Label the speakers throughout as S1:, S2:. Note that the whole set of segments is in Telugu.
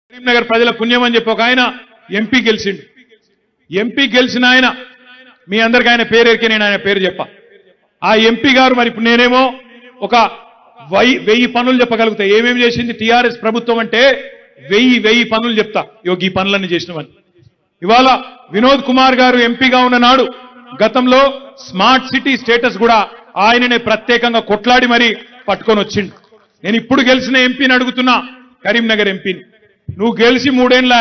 S1: కరీంనగర్ ప్రజల పుణ్యం అని చెప్పి ఒక ఆయన ఎంపీ గెలిచిండు ఎంపీ గెలిచిన ఆయన మీ అందరికి ఆయన పేరు ఎరికే నేను ఆయన పేరు చెప్ప ఆ ఎంపీ గారు మరి ఇప్పుడు నేనేమో ఒక వెయ్యి వెయ్యి పనులు చెప్పగలుగుతా ఏమేమి చేసింది టీఆర్ఎస్ ప్రభుత్వం అంటే వెయ్యి వెయ్యి పనులు చెప్తా యోగి ఈ పనులన్నీ చేసినవని ఇవాళ వినోద్ కుమార్ గారు ఎంపీగా ఉన్న నాడు గతంలో స్మార్ట్ సిటీ స్టేటస్ కూడా ఆయననే ప్రత్యేకంగా కొట్లాడి మరి పట్టుకొని వచ్చిండు నేను ఇప్పుడు గెలిచిన ఎంపీని అడుగుతున్నా కరీంనగర్ ఎంపీని నువ్వు గెలిచి మూడేండ్ల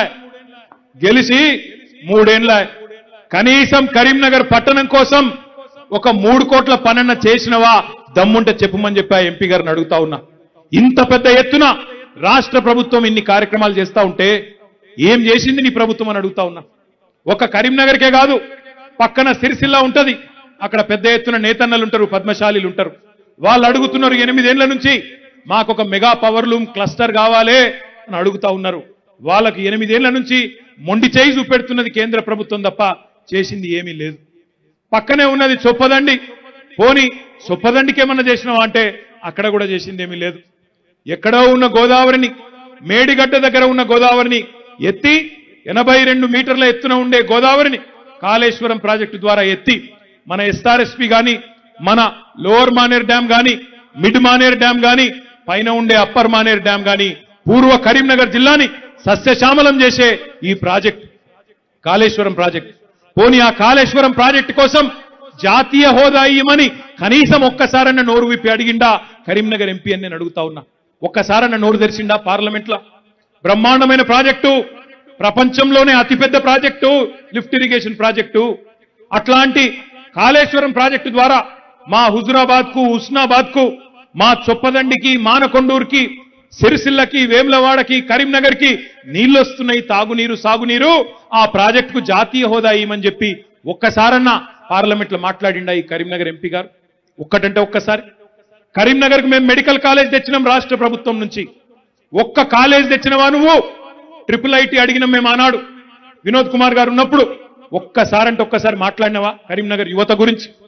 S1: గెలిచి మూడేండ్ల కనీసం కరీంనగర్ పట్టణం కోసం ఒక మూడు కోట్ల పనన్న చేసినవా దమ్ముంటే చెప్పమని చెప్పి ఆ ఎంపీ గారిని అడుగుతా ఉన్నా ఇంత పెద్ద ఎత్తున రాష్ట్ర ప్రభుత్వం ఇన్ని కార్యక్రమాలు చేస్తా ఉంటే ఏం చేసింది నీ ప్రభుత్వం అని అడుగుతా ఉన్నా ఒక కరీంనగర్కే కాదు పక్కన సిరిసిల్ల ఉంటది అక్కడ పెద్ద ఎత్తున నేతన్నలు ఉంటారు పద్మశాలీలు ఉంటారు వాళ్ళు అడుగుతున్నారు ఎనిమిదేళ్ల నుంచి మాకు ఒక మెగా పవర్ లూమ్ క్లస్టర్ కావాలే అని అడుగుతా ఉన్నారు వాళ్ళకి ఎనిమిదేళ్ల నుంచి మొండి చేయి చూపెడుతున్నది కేంద్ర ప్రభుత్వం తప్ప చేసింది ఏమీ లేదు పక్కనే ఉన్నది చొప్పదండి పోని చొప్పదండికి ఏమన్నా చేసినావా అంటే అక్కడ కూడా చేసింది ఏమీ లేదు ఎక్కడో ఉన్న గోదావరిని మేడిగడ్డ దగ్గర ఉన్న గోదావరిని ఎత్తి ఎనభై రెండు మీటర్ల ఎత్తున ఉండే గోదావరిని కాళేశ్వరం ప్రాజెక్టు ద్వారా ఎత్తి మన ఎస్ఆర్ఎస్పి గాని మన లోవర్ మానేర్ డ్యామ్ గాని మిడ్ మానేర్ డ్యామ్ గాని పైన ఉండే అప్పర్ మానేర్ డ్యామ్ గాని పూర్వ కరీంనగర్ జిల్లాని సస్యశ్యామలం చేసే ఈ ప్రాజెక్ట్ కాళేశ్వరం ప్రాజెక్ట్ పోనీ ఆ కాళేశ్వరం ప్రాజెక్టు కోసం జాతీయ హోదా ఇయ్యమని కనీసం ఒక్కసారన్న నోరు విప్పి అడిగిండా కరీంనగర్ ఎంపీ అని నేను అడుగుతా ఉన్నా ఒక్కసారన్న నోరు తెరిచిండా పార్లమెంట్ లో బ్రహ్మాండమైన ప్రాజెక్టు ప్రపంచంలోనే అతిపెద్ద ప్రాజెక్టు లిఫ్ట్ ఇరిగేషన్ ప్రాజెక్టు అట్లాంటి కాళేశ్వరం ప్రాజెక్టు ద్వారా మా హుజురాబాద్ కు ఉస్నాబాద్ కు మా చొప్పదండికి మానకొండూరుకి సిరిసిల్లకి వేములవాడకి కరీంనగర్ కి నీళ్లు వస్తున్నాయి తాగునీరు సాగునీరు ఆ ప్రాజెక్టుకు జాతీయ హోదా ఇవ్వమని చెప్పి ఒక్కసారన్నా పార్లమెంట్ లో మాట్లాడిండా ఈ కరీంనగర్ ఎంపీ గారు ఒక్కటంటే ఒక్కసారి కరీంనగర్ కు మేము మెడికల్ కాలేజ్ తెచ్చినాం రాష్ట్ర ప్రభుత్వం నుంచి ఒక్క కాలేజ్ తెచ్చినవా నువ్వు ట్రిపుల్ ఐటీ అడిగినాం మేము ఆనాడు వినోద్ కుమార్ గారు ఉన్నప్పుడు ఒక్కసారంటే ఒక్కసారి మాట్లాడినవా కరీంనగర్ యువత గురించి